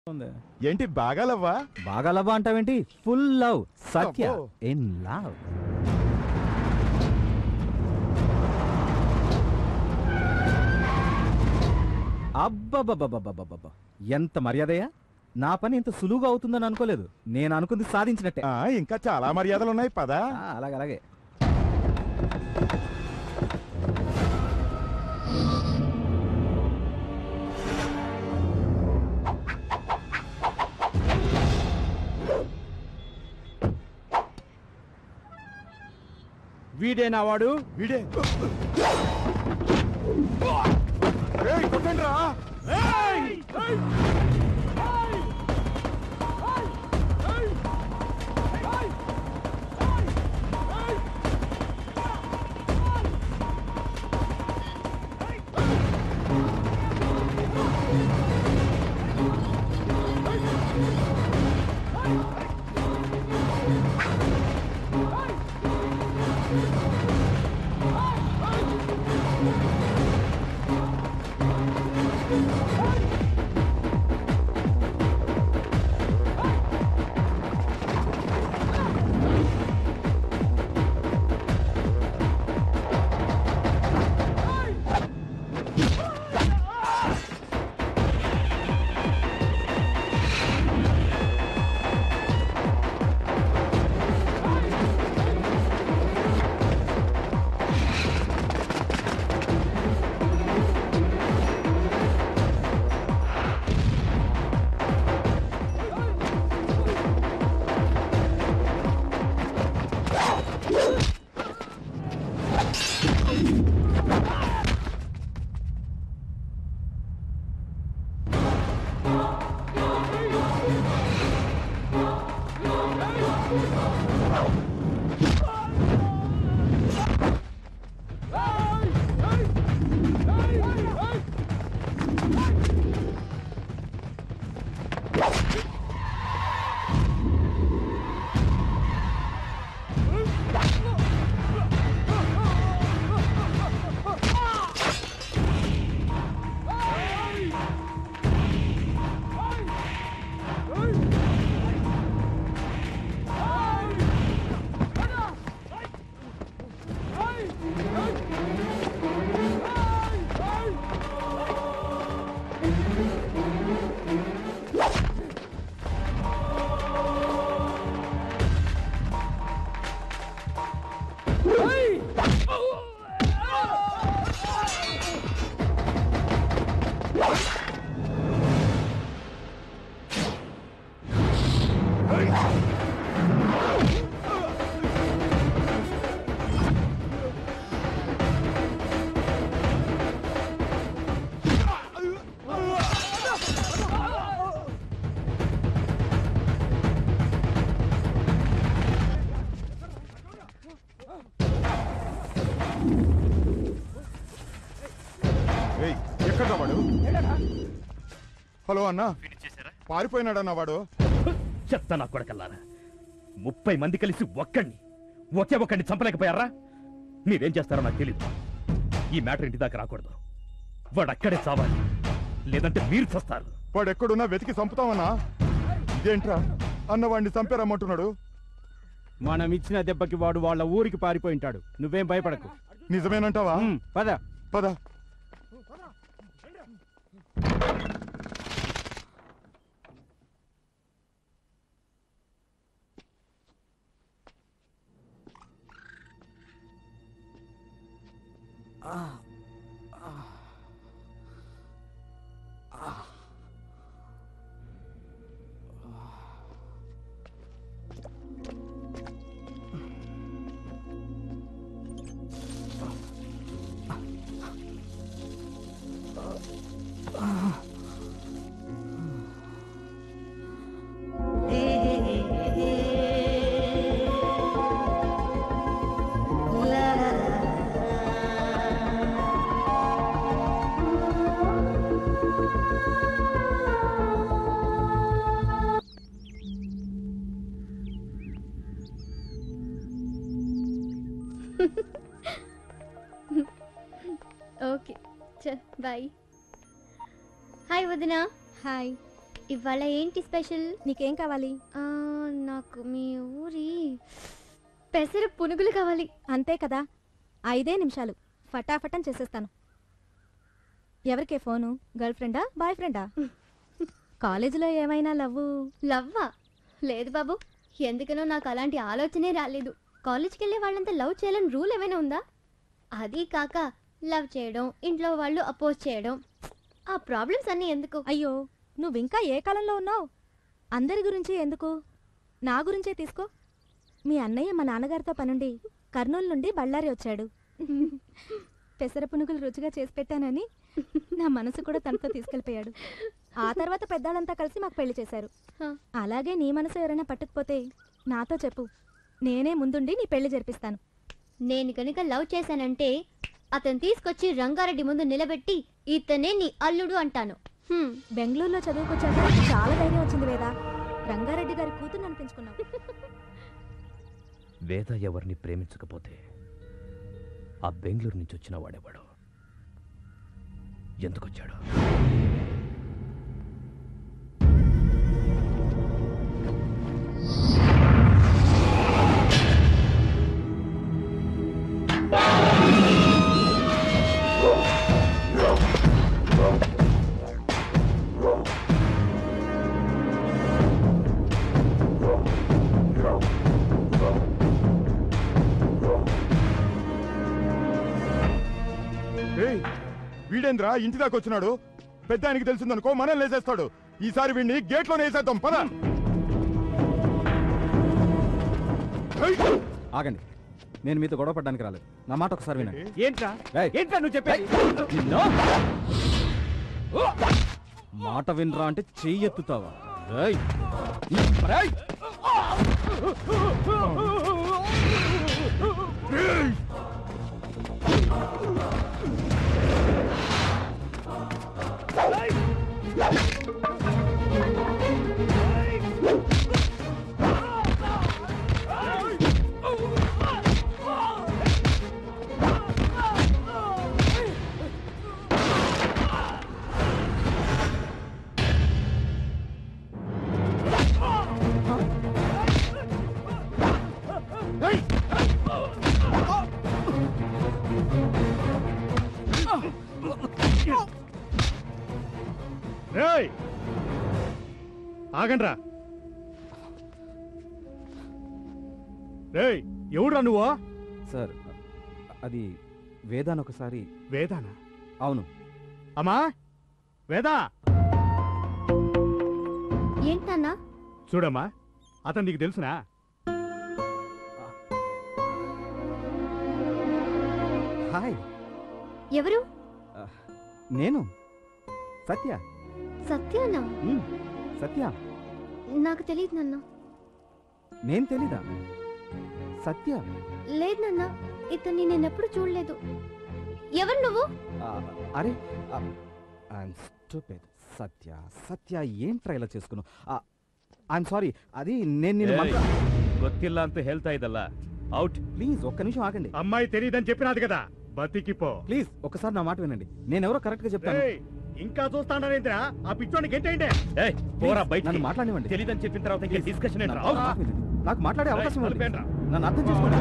ఉంది ఏంటి బాగాలవ్వా బాగా లవ్ అంటావేంటి ఫుల్ లవ్ సత్య అబ్బో. ఇన్ లవ్ అబ్బబ్బబ్బబ్బబ్బబ్బబ్బ ఎంత మర్యాదయ్యా నా పని ఇంత సులువుగా అవుతుందని అనుకోలేదు నేను అనుకుంది సాధించినట్టే ఆ, ఇంకా చాలా మర్యాదలు ఉన్నాయి పదా ఆ, అలాగే అలాగే వీడేనా వాడు వీడే ఏయ్, కొట్టండ్రా. ఏయ్, ఎక్కడ్రా వాడు హలో అన్నా పారిపోయినాడన్నా వాడు చెత్త నా కొడకల్లారా ముప్పై మంది కలిసి ఒక్కడిని ఒకే ఒక్కడిని చంపలేకపోయారా మీరేం చేస్తారో నాకు తెలియదు ఈ మ్యాటర్ ఇంటి దాకా రాకూడదు వాడు అక్కడే చావాలి లేదంటే మీరు చస్తారు వాడు ఎక్కడున్నా వెతికి చంపుతామన్నా ఇదేంట్రా అన్న వాడిని చంపారమ్మంటున్నాడు మనం ఇచ్చిన దెబ్బకి వాడు వాళ్ళ ఊరికి పారిపోయింటాడు నువ్వేం భయపడకు నిజమేనంటావా ఉమ్, పద పద ఓకే చల్ బాయ్ హాయ్ వదినా హాయ్ ఇవాళ ఏంటి స్పెషల్ నీకేం కావాలి ఆ, నాకు మీ ఊరి పెసర పునుగులు కావాలి అంతే కదా ఐదే నిమిషాలు ఫటాఫటం చేసేస్తాను ఎవరికే ఫోను గర్ల్ ఫ్రెండా బాయ్ ఫ్రెండా కాలేజీలో ఏమైనా లవ్వు లవ్వా లేదు బాబు ఎందుకనో నాకు అలాంటి ఆలోచనే రాలేదు కాలేజ్కి వెళ్ళే వాళ్ళంతా లవ్ చేయాలని రూల్ ఏమైనా ఉందా అది కాక లవ్ చేయడం ఇంట్లో వాళ్ళు అపోజ్ చేయడం ఆ ప్రాబ్లమ్స్ అన్నీ ఎందుకు అయ్యో నువ్వింకా ఏ కాలంలో ఉన్నావు అందరి గురించి ఎందుకు నా గురించే తీసుకో మీ అన్నయ్య మా నాన్నగారితో పనుండి కర్నూలు నుండి బళ్ళారి వచ్చాడు పెసర పునుగులు రుచిగా చేసి పెట్టానని నా మనసు కూడా తనతో తీసుకెళ్ళిపోయాడు ఆ తర్వాత పెద్దాళ్ళంతా కలిసి మాకు పెళ్లి చేశారు హ. అలాగే నీ మనసు ఎవరైనా పట్టుకుపోతే నాతో చెప్పు నేనే ముందుండి నీ పెళ్లి జరిపిస్తాను నేను కనుక లవ్ చేశానంటే అతను తీసుకొచ్చి రంగారెడ్డి ముందు నిలబెట్టి ఇతనే నీ అల్లుడు అంటాను హ్మ్. బెంగళూరులో చదువుకొచ్చాక నీకు చాలా ధైర్యం వచ్చింది వేదా రంగారెడ్డి గారి కూతురు అనిపించుకున్నావు వేద ఎవరిని ప్రేమించకపోతే ఆ బెంగళూరు నుంచి వచ్చిన వాడేవాడు ఎందుకొచ్చాడు ఏయ్ వీడేంద్రా ఇంటి దాకా వచ్చినాడు పెద్ద ఆయనకి తెలిసిందనుకో మనం లేసేస్తాడు ఈసారి వీడిని గేట్లోనే వేసేద్దాం పద ఏయ్! ఆగండి నేను మీతో గొడవ పడ్డానికి రాలేదు నా మాట ఒకసారి వినండి ఏంట్రా ఏయ్. ఏంట్రా నువ్వు చెప్పేది నిన్ను? మాట వినరా అంటే చెయ్యి ఎత్తుతావా రేయ్. రేయ్. రేయ్ ఆగండ్రా రేయ్ ఎవడురా నువ్వు సార్ అది వేదాన్ని ఒకసారి వేదానా అవును అమ్మా వేదా ఏంటన్నా చూడమ్మా అతను నీకు తెలుసునా హాయ్ ఎవరు నేను సత్య సత్యానా ఉమ్, సత్య నాకు తెలియదు నాన్న నేను తెలీదా సత్య లేదు నాన్న ఇతన్ని నేను ఎప్పుడు చూడలేదు ఎవరు నువ్వు ఆ, అరే ఐఎమ్ స్టూపిడ్ సత్య సత్య ఏంట్రా ఇలా చేసుకున్నావు ఐఎమ్ సారీ అది నేను నిన్ను ಏಯ್, మంత్ర- ಗೊತ್ತಿಲ್ಲ ಅಂತ ಹೇಳ್ತಾ ಇದ್ದಲ್ಲ ಔಟ್ ప్లీజ్ ఒక్క నిమిషం ఆగండి అమ్మాయి తెలియదని చెప్పినాది కదా బతికిపో ప్లీజ్ ఒక్కసారి నా మాట వినండి నేను ఎవరో కరెక్ట్ గా చెప్తాను రేయ్, ఇంకా చూస్తాంటారేంద్రా ఆ పిచ్చోడికి ఏంటంటే ఏయ్ పోరా Please, బయట నన్ను మాట్లాడివ్వండి తెలియదని చెప్పిన తర్వాత ఇంకా డిస్కషన్ నా మాట వినండి. నాకు మాట్లాడే అవకాశం ఇవ్వండి. తలపేండ్రా. నన్ను అర్థం చేసుకోండి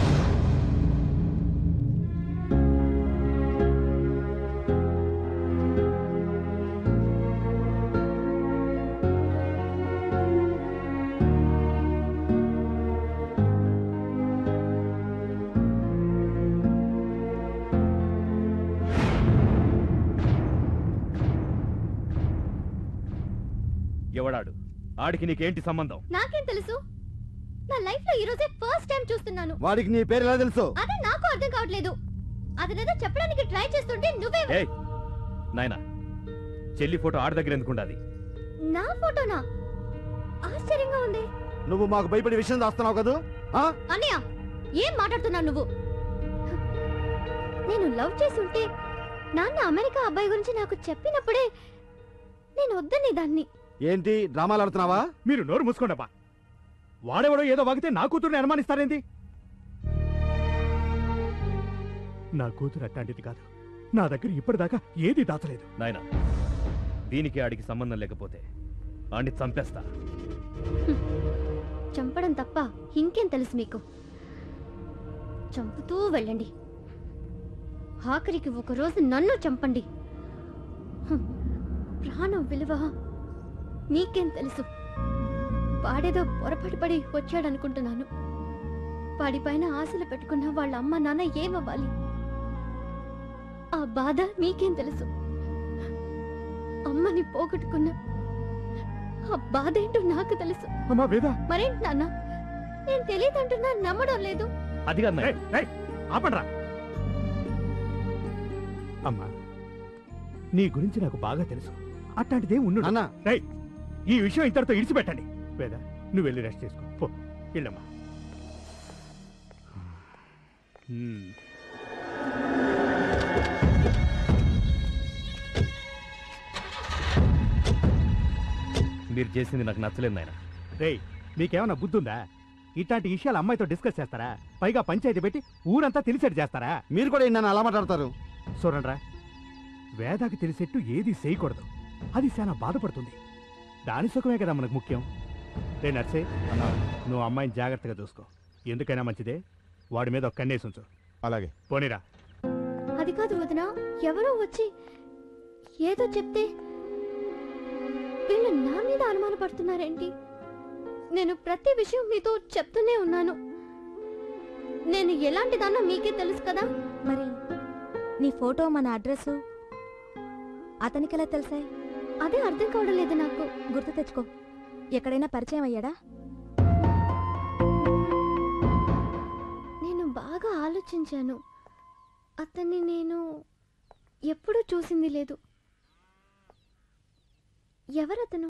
ఎవడాడు ఆడికి నీకేంటి సంబంధం నాకేం తెలుసు నా లైఫ్ లో ఈ రోజే ఫస్ట్ టైం చూస్తున్నాను వాడికి నీ పేరు ఎలా తెలుసు అదే నాకు అర్థం కావట్లేదు అతనేదో చెప్పడానికి ట్రై చేస్తుంటే నువ్వే ఏయ్ నాయనా చెల్లి ఫోటో ఆడి దగ్గర ఎందుకుండాది నా ఫోటోనా ఆశ్చర్యంగా ఉంది నువ్వు మాకు భయపడే విషయం దాస్తున్నావు కదా అన్నయ్య ఏం మాట్లాడుతున్నావు నువ్వు నేను లవ్ చేస్తుంటే నాన్న అమెరికా అబ్బాయి గురించి నాకు చెప్పినప్పుడే నేను వద్దని దాన్ని ఏంటి డ్రామాలు ఆడుతున్నావా మీరు నోరు మూసుకోండబ్బా వాడెవడో ఏదో వాగితే నా కూతుర్ని అనుమానిస్తారేంది నా కూతురు అట్లాంటిది కాదు నా దగ్గర ఇప్పటిదాకా ఏది దాచలేదు నాయనా దీనికి ఆడికి సంబంధం లేకపోతే ఆడిని చంపేస్తా చంపడం తప్ప ఇంకేం తెలుసు మీకు చంపుతూ వెళ్ళండి ఆఖరికి ఒకరోజు నన్ను చంపండి హ్మ్. ప్రాణం విలువ మీకేం తెలుసు వాడేదో పొరపాటు పడి వచ్చాడనుకుంటున్నాను వాడిపైన ఆశలు పెట్టుకున్న వాళ్ళ అమ్మ నాన్న ఏమవ్వాలి ఆ బాధ మీకేం తెలుసు అమ్మని పోగొట్టుకున్న ఆ బాధ ఏంటో నాకు తెలుసు అమ్మా వేద మరేంటి నాన్న నేను తెలియదంటున్నా నమ్మడం లేదు అది కాదు రేయ్, రేయ్, ఆపండ్రా అమ్మా నీ గురించి నాకు బాగా తెలుసు అట్లాంటిదే ఉండు అన్న రేయ్, ఈ విషయం ఇద్దరితో ఇడిచిపెట్టండి వేద నువ్వు వెళ్ళి రెస్ట్ చేసుకో పో వెళ్ళమ్మా హ్మ్. మీరు చేసింది నాకు నచ్చలేదు నాయన రేయ్ మీకేమన్నా బుద్ధుందా ఇట్లాంటి విషయాలు అమ్మాయితో డిస్కస్ చేస్తారా పైగా పంచాయతీ పెట్టి ఊరంతా తెలిసేట్టు చేస్తారా మీరు కూడా నన్ను అలా మాట్లాడతారు చూడండ్రా వేదాకి తెలిసేట్టు ఏది చేయకూడదు అది చాలా బాధపడుతుంది దాని సుఖమే కదా మనకు ముఖ్యం రే నర్సే నువ్వు అమ్మాయిని జాగ్రత్తగా చూసుకో ఎందుకైనా మంచిదే వాడి మీద ఒక కన్నేసి ఉంచు అలాగే పోనీరా అది కాదు వదిన ఎవరో వచ్చి ఏదో చెప్తే వీళ్ళు నా మీద అనుమానపడుతున్నారేంటి నేను ప్రతి విషయం మీతో చెప్తూనే ఉన్నాను నేను ఎలాంటిదన్నా మీకే తెలుసు కదా మరి నీ ఫోటో మన అడ్రస్ అతనికెలా తెలిసాయి అదే అర్థం కావడం లేదు నాకు గుర్తు తెచ్చుకో ఎక్కడైనా పరిచయం అయ్యాడా నేను బాగా ఆలోచించాను అతన్ని నేను ఎప్పుడూ చూసింది లేదు ఎవరతను